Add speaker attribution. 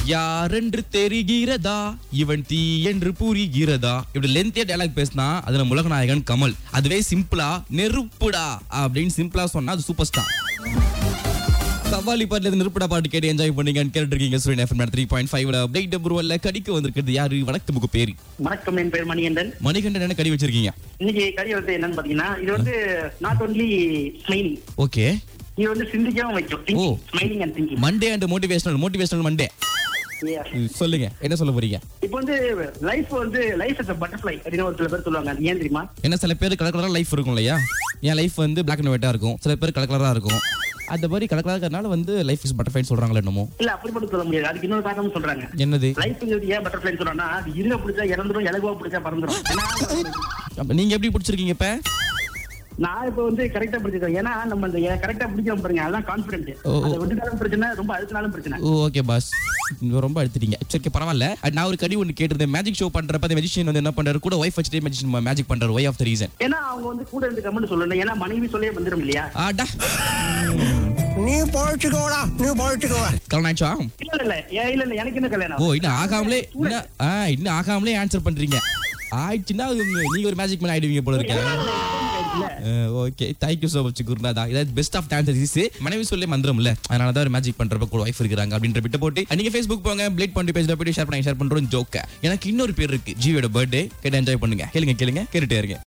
Speaker 1: யாரென்று தெரிகிறதா இவன் தீ என்று புரிகிறதா இப்படி லென்த்தியா டயலாக் பேசினா அதுல உலகநாயகன் கமல் அதுவே சிம்பிளா நெருப்புடா அப்படின்னு சிம்பிளா சொன்னா அது சூப்பர் ஸ்டார் கவாலி பாட்டுல இருந்து நெருப்புடா பாட்டு கேட்டு என்ஜாய் பண்ணீங்கன்னு கேட்டு இருக்கீங்க சூரியன் எஃப்எம் த்ரீ பாயிண்ட் ஃபைவ்ல அப்டேட் ப்ரூவல்ல கடிக்க வந்திருக்கிறது யாரு வணக்கம் முக பேரு
Speaker 2: வணக்கம் என் பேர் மணிகண்டன்
Speaker 1: மணிகண்டன் என்ன கடி வச்சிருக்கீங்க
Speaker 2: இன்னைக்கு கடி வந்து என்னன்னு பாத்தீங்கன்னா இது வந்து நாட் ஒன்லி ஸ்மைலிங்
Speaker 1: ஓகே
Speaker 2: இது வந்து சிந்திக்கவும் வைக்கும்
Speaker 1: ஓ.
Speaker 2: Smiling and thinking
Speaker 1: Monday and motivational motivational Monday சொல்லுங்க என்ன சொல்ல போறீங்க
Speaker 2: இப்போ வந்து லைஃப் வந்து லைஃப் இஸ் பட்டர்ஃபிளை அப்படின்னு ஒரு சில பேர் சொல்லுவாங்க அது ஏன் தெரியுமா
Speaker 1: என்ன சில பேர் கலர் கலரா லைஃப் இருக்கும் இல்லையா என் லைஃப் வந்து பிளாக் அண்ட் ஒயிட்டா இருக்கும் சில பேர் கலர் கலரா இருக்கும் அந்த மாதிரி கலர் கலரா இருக்கிறதுனால வந்து லைஃப் இஸ் பட்டர்ஃபைன்னு சொல்றாங்களே என்னமோ
Speaker 2: இல்ல அப்படி மட்டும் சொல்ல முடியாது அதுக்கு இன்னொரு காரணம் சொல்றாங்க
Speaker 1: என்னது
Speaker 2: லைஃப்ங்கிறது ஏன் பட்டர்ஃபிளைன்னு சொல்றோம்னா அது இருக பிடிச்சா இறந்துரும் இலகுவா பிடிச்சா பறந்துரும் ஏன்னா,
Speaker 1: அப்ப நீங்க எப்படி பிடிச்சிருக்கீங்க இப்ப
Speaker 2: நான் இப்ப வந்து கரெக்டா பிடிச்சிருக்கேன் ஏன்னா நம்ம அந்த கரெக்டா பிடிக்கிறோம் பாருங்க அதான் கான்பிடன்ட்
Speaker 1: ஓ, ஓ.
Speaker 2: அதை விட்டுட்டாலும் பிரச்சனை ரொம்ப அழுத்தினாலும் பிரச்சனை
Speaker 1: ஓ ஓகே பாஸ் நீங்க ரொம்ப எடுத்துட்டீங்க சரி okay, பரவாயில்ல அஹ் நான் ஒரு கடி ஒன்று கேட்டிருந்தேன் மேஜிக் ஷோ பண்றப்ப அந்த மெஜிஷியன் வந்து என்ன பண்றாரு கூட ஒய்ஃப் வச்சுட்டே மெஜிஷியன் மேஜிக் பண்றாரு ஒய் ஆஃப் த ரீசன்
Speaker 2: ஏன்னா அவங்க வந்து கூட இருந்து கமெண்ட் சொல்லணும் ஏன்னா மனைவி சொல்லே வந்துடும் இல்லையா
Speaker 1: ஆடா
Speaker 3: நீ பழச்சுக்கோடா நீ பழச்சுக்கோ
Speaker 1: கல்யாணம் ஆயிடுச்சா
Speaker 2: இல்ல இல்ல ஏன் இல்ல இல்ல எனக்கு என்ன கல்யாணம்
Speaker 1: ஓ இன்னும் ஆகாமலே இன்னும் ஆ இன்னும் ஆகாமலே ஆன்சர் பண்றீங்க ஆயிடுச்சுன்னா உங்க- நீங்க ஒரு மேஜிக் மேன் ஆயிடுவீங்க போல இருக்கேன் ஓகே தேங்க்யூ ஸோ மச் குருநாதா இதாவது பெஸ்ட் ஆஃப் டான்ஸ் இஸ் மனைவி சொல்லி மந்திரம்ல அதனால தான் ஒரு மேஜிக் பண்றப்ப கூட ஒய்ஃப் இருக்கிறாங்க அப்படின்ற பிட்ட போட்டு நீங்க ஃபேஸ்புக் போங்க பிளேட் பண்ணி பேஜ்ல போயிட்டு ஷேர் பண்ணி ஷேர் பண்றோம் ஜோக்க எனக்கு இன்னொரு பேர் இருக்கு ஜீவியோட பர்த்டே கேட்டு என்ஜாய் பண்ணுங்க கேளுங்க கேளுங்க கேட்டுட்டே இருங்க